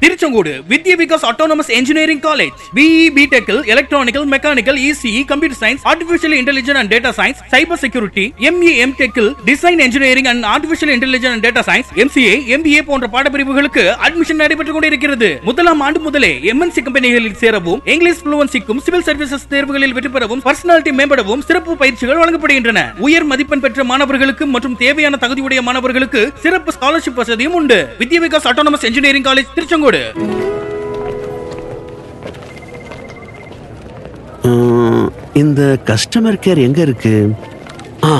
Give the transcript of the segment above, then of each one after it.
Tiruchengode Vidya Vikas autonomous engineering college BE பிடெக்கில் electrical mechanical ECE computer science artificial intelligence and data science cyber security ME M டெக்கில் design engineering and artificial intelligence and data science MCA MBA போன்ற பாடப்பிரிவுகளுக்கு admission நடைபெற்றுக் கொண்டிருக்கிறது முதலாம் ஆண்டு முதலே MNC கம்பெனிகளில் சேரவும் இங்கிலீஷ் புளுவன்சிக்கும் சிவில் சர்வீசஸ் தேர்வுகளில் வெற்றி பெறவும் பர்சனாலிட்டி மேம்படவும் சிறப்பு பயிற்சிகள் வழங்கப்படுகின்றன உயர் மதிப்பெண் பெற்ற மாணவர்களுக்கு மற்றும் தேவையான தகுதியுடைய மாணவர்களுக்கு சிறப்பு ஸ்காலர்ஷிப் வசதியும் உண்டு Vidya Vikas autonomous engineering college Tiruchengode உம், இந்த கஸ்டமர் கேர் எங்க இருக்கு ஆ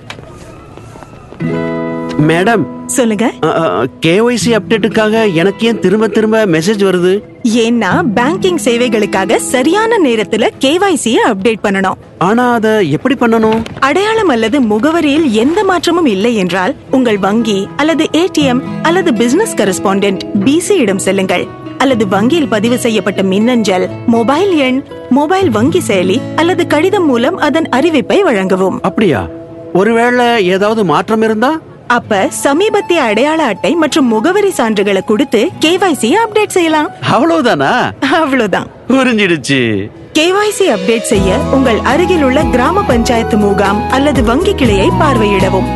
மேடம் சொல்லுங்க கேஒய்சி அப்டேட்டுக்காக எனக்கு ஏன் திரும்ப திரும்ப மெசேஜ் வருது ஏன்னா பேங்கிங் சேவைகளுக்காக சரியான நேரத்துல கேவைசியை அப்டேட் பண்ணணும் ஆனா அத எப்படி பண்ணணும் அடையாளம் அல்லது முகவரியில் எந்த மாற்றமும் இல்லை என்றால் உங்கள் வங்கி அல்லது ஏடிஎம் அல்லது பிசினஸ் கரஸ்பாண்டென்ட் பிசி இடம் செல்லுங்கள் அல்லது வங்கியில் பதிவு செய்யப்பட்ட மின்னஞ்சல் மொபைல் எண் மொபைல் வங்கி செயலி அல்லது கடிதம் மூலம் அதன் அறிவிப்பை வழங்கவும் அப்படியா ஒருவேளை ஏதாவது மாற்றம் இருந்தா அப்ப சமீபத்திய அடையாள அட்டை மற்றும் முகவரி சான்றுகளை கொடுத்து கேவைசி அப்டேட் செய்யலாம் அவ்வளவுதானா அவ்வளவுதான் புரிஞ்சிடுச்சு கேவைசி அப்டேட் செய்ய உங்கள் அருகில் உள்ள கிராம பஞ்சாயத்து முகாம் அல்லது வங்கி கிளையை பார்வையிடவும்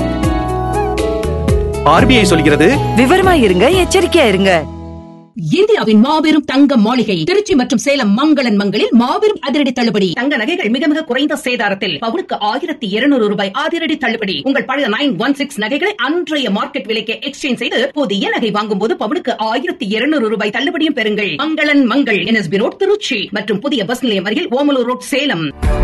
ஆர்பிஐ சொல்கிறது விவரமா இருங்க எச்சரிக்கையா இருங்க இந்தியாவின் மாபெரும் தங்க மாளிகை திருச்சி மற்றும் சேலம் மங்களன் மங்களில் மாபெரும் அதிரடி தள்ளுபடி தங்க நகைகள் மிக மிக குறைந்த சேதாரத்தில் பவுனுக்கு ஆயிரத்தி இருநூறு ரூபாய் அதிரடி தள்ளுபடி உங்கள் பழைய நைன் ஒன் சிக்ஸ் நகைகளை அன்றைய மார்க்கெட் விலைக்கு எக்ஸ்சேஞ்ச் செய்து புதிய நகை வாங்கும் போது பவுனுக்கு ஆயிரத்தி இருநூறு ரூபாய் தள்ளுபடியும் பெறுங்கள் மங்களன் மங்கள் என்எஸ்பி ரோட் திருச்சி மற்றும் புதிய பஸ் நிலையம் அருகில் ஓமலூர் ரோட் சேலம்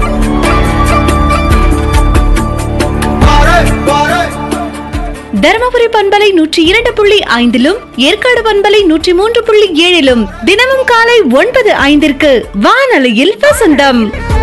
தருமபுரி பண்பலை நூற்றி இரண்டு புள்ளி ஐந்திலும் ஏற்காடு பண்பலை நூற்றி மூன்று புள்ளி ஏழிலும் தினமும் காலை ஒன்பது ஐந்திற்கு வானொலியில் வசந்தம்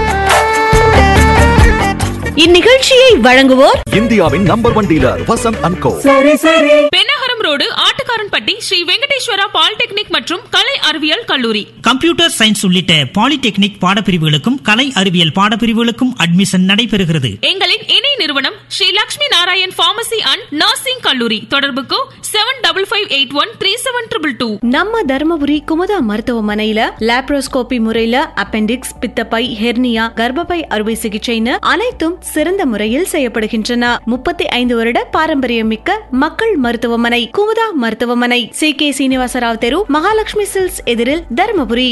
இந்நிகழ்ச்சியை வழங்குவோர் இந்தியாவின் number one dealer Vasanth and co Pennagaram road Attukaranpatti Sri Venkateswara polytechnic மற்றும் கலை அறிவியல் கல்லூரி கம்ப்யூட்டர் சயின்ஸ் உள்ளிட்ட பாலிடெக்னிக் பாடப்பிரிவுகளுக்கும் கலை அறிவியல் பாடப்பிரிவுகளுக்கும் அட்மிஷன் நடைபெறுகிறது எங்களின் இணை நிறுவனம் Sri Lakshmi Narayan pharmacy and nursing கல்லூரி தொடர்புக்கு seven double five eight one three seven triple two நம்ம தருமபுரி குமுதா மருத்துவமனையில லாப்ரோஸ்கோபி முறையில அப்பெண்டிக்ஸ் பித்தப்பை ஹெர்னியா கர்ப்பப்பை அறுவை சிகிச்சைன்னு அனைத்தும் சிறந்த முறையில் செய்யப்படுகின்றன முப்பத்தி ஐந்து வருட பாரம்பரியம் மிக்க மக்கள் மருத்துவமனை குமுதா மருத்துவமனை சி கே சீனிவாசராவ் தெரு மகாலட்சுமி சில்ஸ் எதிரில் தருமபுரி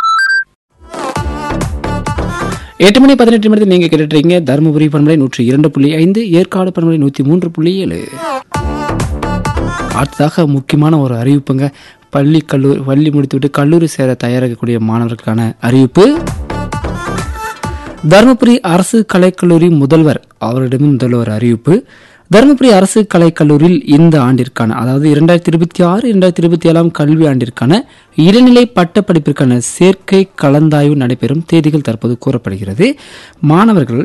எட்டு மணி பதினெட்டு மணி நீங்க கேட்டுறீங்க தருமபுரி பண்பலை நூற்றி இரண்டு புள்ளி ஐந்து ஏற்காடு பண்பலை நூற்றி மூன்று புள்ளி ஏழு அடுத்ததாக முக்கியமான ஒரு அறிவிப்புங்க பள்ளி கல்லூரி பள்ளி முடித்துவிட்டு கல்லூரி சேர தயாராகக்கூடிய மாணவர்களுக்கான அறிவிப்பு தருமபுரி அரசு கலைக்கல்லூரி முதல்வர் அவரிடமும் முதல்வர் அறிவிப்பு தருமபுரி அரசு கலைக்கல்லூரியில் இந்த ஆண்டிற்கான அதாவது இரண்டாயிரத்தி இருபத்தி ஆறு இரண்டாயிரத்தி இருபத்தி ஏழாம் கல்வி ஆண்டிற்கான இளநிலை பட்டப்படிப்பிற்கான சேர்க்கை கலந்தாய்வு நடைபெறும் தேதிகள் தற்போது கூறப்படுகிறது மாணவர்கள்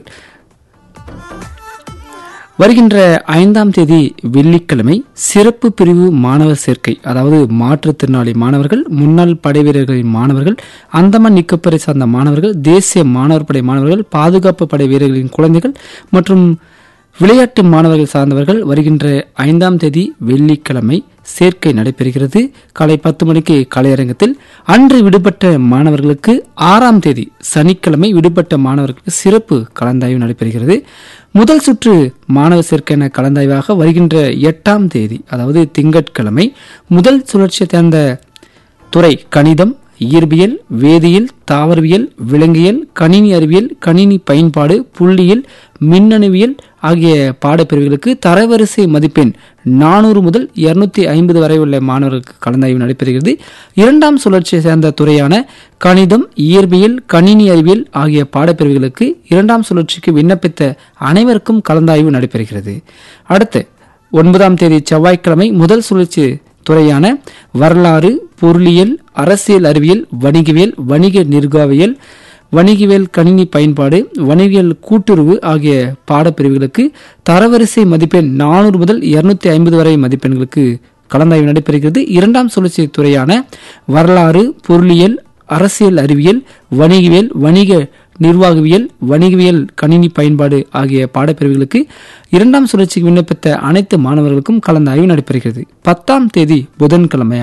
வருகின்ற ஐந்தாம் தேதி வெள்ளிக்கிழமை சிறப்பு பிரிவு மாணவர் சேர்க்கை அதாவது மாற்றுத்திறனாளி மாணவர்கள் முன்னாள் படைவீரர்களின் மாணவர்கள் அந்தமான் நிக்கப்பரை சார்ந்த மாணவர்கள் தேசிய மாணவர் படை மாணவர்கள் பாதுகாப்பு படை வீரர்களின் குழந்தைகள் மற்றும் விளையாட்டு மாணவர்கள் சார்ந்தவர்கள் வருகின்ற ஐந்தாம் தேதி வெள்ளிக்கிழமை சேர்க்கை நடைபெறுகிறது காலை பத்து மணிக்கு கலையரங்கத்தில் அன்று விடுபட்ட மாணவர்களுக்கு ஆறாம் தேதி சனிக்கிழமை விடுபட்ட மாணவர்களுக்கு சிறப்பு கலந்தாய்வு நடைபெறுகிறது முதல் சுற்று மாணவர் சேர்க்கையான கலந்தாய்வாக வருகின்ற எட்டாம் தேதி அதாவது திங்கட்கிழமை முதல் சுழற்சியை சேர்ந்த துறை கணிதம் இயற்பியல் வேதியியல் தாவரவியல் விலங்கியல் கணினி அறிவியல் கணினி பயன்பாடு புள்ளியியல் மின்னணுவியல் ஆகிய பாடப்பிரிவுகளுக்கு தரவரிசை மதிப்பெண் நானூறு முதல் இருநூத்தி ஐம்பது வரை உள்ள மாணவர்களுக்கு கலந்தாய்வு நடைபெறுகிறது இரண்டாம் சுழற்சியை சேர்ந்த துறையான கணிதம் இயற்பியல் கணினி அறிவியல் ஆகிய பாடப்பிரிவுகளுக்கு இரண்டாம் சுழற்சிக்கு விண்ணப்பித்த அனைவருக்கும் கலந்தாய்வு நடைபெறுகிறது அடுத்து ஒன்பதாம் தேதி செவ்வாய்க்கிழமை முதல் சுழற்சி துறையான வரலாறு பொருளியல் அரசியல் அறிவியல் வணிகவியல் வணிக நிர்வாகியல் வணிகவியல் கணினி பயன்பாடு வணிகவியல் கூட்டுறவு ஆகிய பாடப்பிரிவுகளுக்கு தரவரிசை மதிப்பெண் நானூறு முதல் இருநூத்தி ஐம்பது வரை மதிப்பெண்களுக்கு கலந்தாய்வு நடைபெறுகிறது இரண்டாம் சுழற்சி துறையான வரலாறு பொருளியல் அரசியல் அறிவியல் வணிகவியல் வணிக நிர்வாகவியல் வணிகவியல் கணினி பயன்பாடு ஆகிய பாடப்பிரிவுகளுக்கு இரண்டாம் சுழற்சிக்கு விண்ணப்பித்த அனைத்து மாணவர்களுக்கும் கலந்தாய்வு நடைபெறுகிறது பத்தாம் தேதி புதன்கிழமை